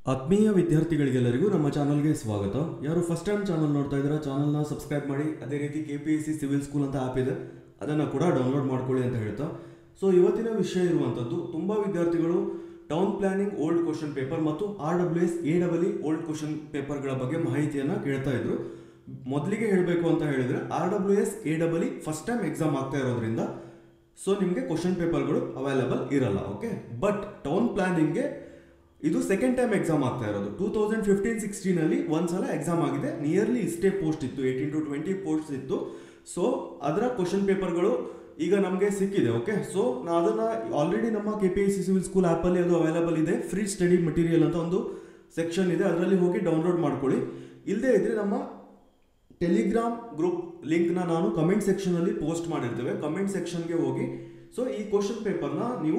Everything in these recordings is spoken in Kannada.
ಆತ್ಮೀಯ ವಿದ್ಯಾರ್ಥಿಗಳಿಗೆಲ್ಲರಿಗೂ ನಮ್ಮ ಚಾನಲ್ಗೆ ಸ್ವಾಗತ ಯಾರು ಫಸ್ಟ್ ಟೈಮ್ ಚಾನಲ್ ನೋಡ್ತಾ ಇದ್ದೀರಾ ಚಾನಲ್ನ ಸಬ್ಸ್ಕ್ರೈಬ್ ಮಾಡಿ ಅದೇ ರೀತಿ K P S C civil school ಅಂತ ಆ್ಯಪ್ ಇದೆ ಅದನ್ನು ಕೂಡ ಡೌನ್ಲೋಡ್ ಮಾಡ್ಕೊಳ್ಳಿ ಅಂತ ಹೇಳ್ತಾ ಸೊ ಇವತ್ತಿನ ವಿಷಯ ಇರುವಂಥದ್ದು ತುಂಬ ವಿದ್ಯಾರ್ಥಿಗಳು town planning old question paper ಮತ್ತು R W S A double old question ಪೇಪರ್ಗಳ ಬಗ್ಗೆ ಮಾಹಿತಿಯನ್ನು ಕೇಳ್ತಾ ಇದ್ರು ಮೊದಲಿಗೆ ಹೇಳಬೇಕು ಅಂತ ಹೇಳಿದ್ರೆ R W S A double first time exam ಆಗ್ತಾ ಇರೋದ್ರಿಂದ ಸೊ ನಿಮಗೆ ಕ್ವಶನ್ ಪೇಪರ್ಗಳು ಅವೈಲಬಲ್ ಇರಲ್ಲ ಓಕೆ ಬಟ್ ಟೌನ್ ಪ್ಲಾನಿಂಗ್ಗೆ ಇದು ಸೆಕೆಂಡ್ ಟೈಮ್ ಎಕ್ಸಾಮ್ ಆಗ್ತಾ ಇರೋದು ಟೂ ತೌಸಂಡ್ ಫಿಫ್ಟೀನ್ ಸಿಕ್ಸ್ಟೀನಲ್ಲಿ ಒಂದ್ಸಲ ಎಕ್ಸಾಮ್ ಆಗಿದೆ ನಿಯರ್ಲಿ ಇಷ್ಟೇ ಪೋಸ್ಟ್ ಇತ್ತು ಏಯ್ಟೀನ್ ಟು ಟ್ವೆಂಟಿ ಪೋಸ್ಟ್ ಇತ್ತು ಸೊ ಅದರ ಕ್ವಶನ್ ಪೇಪರ್ಗಳು ಈಗ ನಮಗೆ ಸಿಕ್ಕಿದೆ ಓಕೆ ಸೊ ನಾ ಅದನ್ನು ಆಲ್ರೆಡಿ ನಮ್ಮ K P S C civil school ಆ್ಯಪಲ್ಲಿ ಅದು ಅವೈಲಬಲ್ ಇದೆ ಫ್ರೀ ಸ್ಟಡಿ ಮಟೀರಿಯಲ್ ಅಂತ ಒಂದು ಸೆಕ್ಷನ್ ಇದೆ ಅದರಲ್ಲಿ ಹೋಗಿ ಡೌನ್ಲೋಡ್ ಮಾಡ್ಕೊಳ್ಳಿ ಇಲ್ಲದೇ ಇದ್ರೆ ನಮ್ಮ ಟೆಲಿಗ್ರಾಮ್ ಗ್ರೂಪ್ ಲಿಂಕ್ನ ನಾನು ಕಮೆಂಟ್ ಸೆಕ್ಷನಲ್ಲಿ ಪೋಸ್ಟ್ ಮಾಡಿರ್ತೇವೆ ಕಮೆಂಟ್ ಸೆಕ್ಷನ್ಗೆ ಹೋಗಿ ಸೊ ಈ ಕ್ವಶನ್ ಪೇಪರ್ನ ನೀವು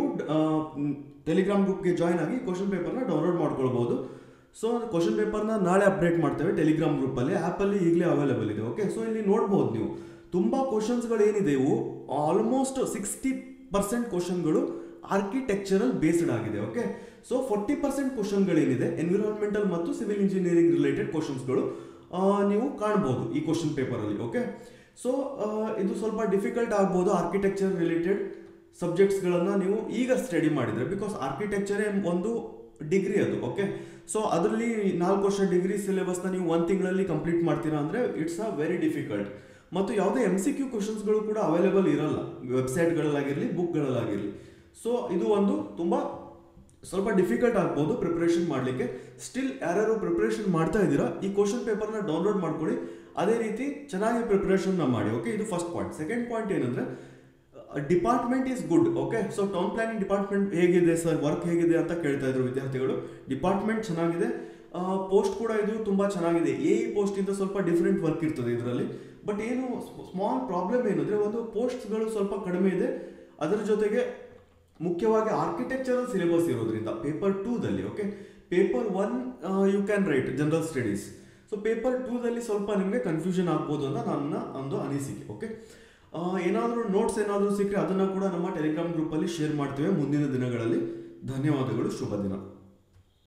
ಟೆಲಿಗ್ರಾಮ್ ಗ್ರೂಪ್ಗೆ ಜಾಯ್ನ್ ಆಗಿ ಕ್ವಶನ್ ಪೇಪರ್ನ ಡೌನ್ಲೋಡ್ ಮಾಡ್ಕೊಳ್ಬೋದು ಸೊ ಕ್ವಶನ್ ಪೇಪರ್ನ ನಾಳೆ ಅಪ್ಡೇಟ್ ಮಾಡ್ತೇವೆ ಟೆಲಿಗ್ರಾಮ್ ಗ್ರೂಪಲ್ಲಿ ಆ್ಯಪಲ್ಲಿ ಈಗಲೇ ಅವೈಲೇಬಲ್ ಇದೆ ಓಕೆ ಸೊ ಇಲ್ಲಿ ನೋಡ್ಬೋದು ನೀವು ತುಂಬ ಕ್ವಶನ್ಸ್ಗಳು ಏನಿದೆ ಇವು ಆಲ್ಮೋಸ್ಟ್ ಸಿಕ್ಸ್ಟಿ ಪರ್ಸೆಂಟ್ ಕ್ವಶನ್ಗಳು ಆರ್ಕಿಟೆಕ್ಚರಲ್ ಬೇಸ್ಡ್ ಆಗಿದೆ ಓಕೆ ಸೊ ಫೋರ್ಟಿ ಪರ್ಸೆಂಟ್ ಕ್ವಶನ್ಗಳೇನಿದೆ ಎನ್ವಿರಾನ್ಮೆಂಟಲ್ ಮತ್ತು ಸಿವಿಲ್ ಇಂಜಿನಿಯರಿಂಗ್ ರಿಲೇಟೆಡ್ ಕ್ವಶನ್ಸ್ಗಳು ನೀವು ಕಾಣ್ಬೋದು ಈ ಕ್ವಶನ್ ಪೇಪರಲ್ಲಿ ಓಕೆ ಸೊ ಇದು ಸ್ವಲ್ಪ ಡಿಫಿಕಲ್ಟ್ ಆಗ್ಬೋದು ಆರ್ಕಿಟೆಕ್ಚರ್ ರಿಲೇಟೆಡ್ ಸಬ್ಜೆಕ್ಟ್ಸ್ಗಳನ್ನು ನೀವು ಈಗ ಸ್ಟಡಿ ಮಾಡಿದರೆ ಬಿಕಾಸ್ ಆರ್ಕಿಟೆಕ್ಚರೇ ಒಂದು ಡಿಗ್ರಿ ಅದು ಓಕೆ ಸೊ ಅದರಲ್ಲಿ ನಾಲ್ಕು ವರ್ಷ ಡಿಗ್ರಿ ಸಿಲೆಬಸ್ನ ನೀವು ಒಂದು ತಿಂಗಳಲ್ಲಿ ಕಂಪ್ಲೀಟ್ ಮಾಡ್ತೀರಾ ಅಂದರೆ ಇಟ್ಸ್ ಅ ವೆರಿ ಡಿಫಿಕಲ್ಟ್ ಮತ್ತು ಯಾವುದೇ ಎಮ್ ಸಿ ಕ್ಯೂ ಕ್ವಶನ್ಸ್ಗಳು ಕೂಡ ಅವೈಲೇಬಲ್ ಇರಲ್ಲ ವೆಬ್ಸೈಟ್ಗಳಲ್ಲಾಗಿರಲಿ ಬುಕ್ಗಳಲ್ಲಾಗಿರಲಿ ಸೊ ಇದು ಒಂದು ತುಂಬ ಸ್ವಲ್ಪ ಡಿಫಿಕಲ್ಟ್ ಆಗ್ಬೋದು ಪ್ರಿಪ್ರೇಷನ್ ಮಾಡಲಿಕ್ಕೆ ಸ್ಟಿಲ್ ಯಾರ್ಯಾರು ಪ್ರಿಪ್ರೇಷನ್ ಮಾಡ್ತಾ ಇದ್ದೀರಾ ಈ ಕ್ವಶನ್ ಪೇಪರ್ನ ಡೌನ್ಲೋಡ್ ಮಾಡ್ಕೊಳ್ಳಿ ಅದೇ ರೀತಿ ಚೆನ್ನಾಗಿ ಪ್ರಿಪ್ರೇಷನ್ನ ಮಾಡಿ ಓಕೆ ಇದು ಫಸ್ಟ್ ಪಾಯಿಂಟ್ ಸೆಕೆಂಡ್ ಪಾಯಿಂಟ್ ಏನಂದರೆ department is good okay so town planning department ಹೇಗಿದೆ ಸರ್ ವರ್ಕ್ ಹೇಗಿದೆ ಅಂತ ಕೇಳ್ತಾ ಇದ್ರು ವಿದ್ಯಾರ್ಥಿಗಳು ಡಿಪಾರ್ಟ್ಮೆಂಟ್ ಚೆನ್ನಾಗಿದೆ ಪೋಸ್ಟ್ ಕೂಡ ಇದು ತುಂಬ ಚೆನ್ನಾಗಿದೆ ಎ ಪೋಸ್ಟಿಂದ ಸ್ವಲ್ಪ ಡಿಫ್ರೆಂಟ್ ವರ್ಕ್ ಇರ್ತದೆ ಇದರಲ್ಲಿ ಬಟ್ ಏನು ಸ್ಮಾಲ್ ಪ್ರಾಬ್ಲಮ್ ಏನಂದರೆ ಒಂದು ಪೋಸ್ಟ್ಗಳು ಸ್ವಲ್ಪ ಕಡಿಮೆ ಇದೆ ಅದರ ಜೊತೆಗೆ ಮುಖ್ಯವಾಗಿ ಆರ್ಕಿಟೆಕ್ಚರಲ್ ಸಿಲೆಬಸ್ ಇರೋದ್ರಿಂದ ಪೇಪರ್ ಟೂದಲ್ಲಿ okay paper one you can write general studies so paper ಟೂದಲ್ಲಿ ಸ್ವಲ್ಪ ನಿಮಗೆ ಕನ್ಫ್ಯೂಷನ್ ಆಗ್ಬೋದು ಅಂತ ನನ್ನ ಒಂದು ಅನಿಸಿಕೆ ಓಕೆ ಏನಾದರೂ ನೋಟ್ಸ್ ಏನಾದರೂ ಸಿಕ್ಕರೆ ಅದನ್ನು ಕೂಡ ನಮ್ಮ ಟೆಲಿಗ್ರಾಮ್ ಗ್ರೂಪಲ್ಲಿ ಶೇರ್ ಮಾಡ್ತೇವೆ ಮುಂದಿನ ದಿನಗಳಲ್ಲಿ ಧನ್ಯವಾದಗಳು ಶುಭ ದಿನ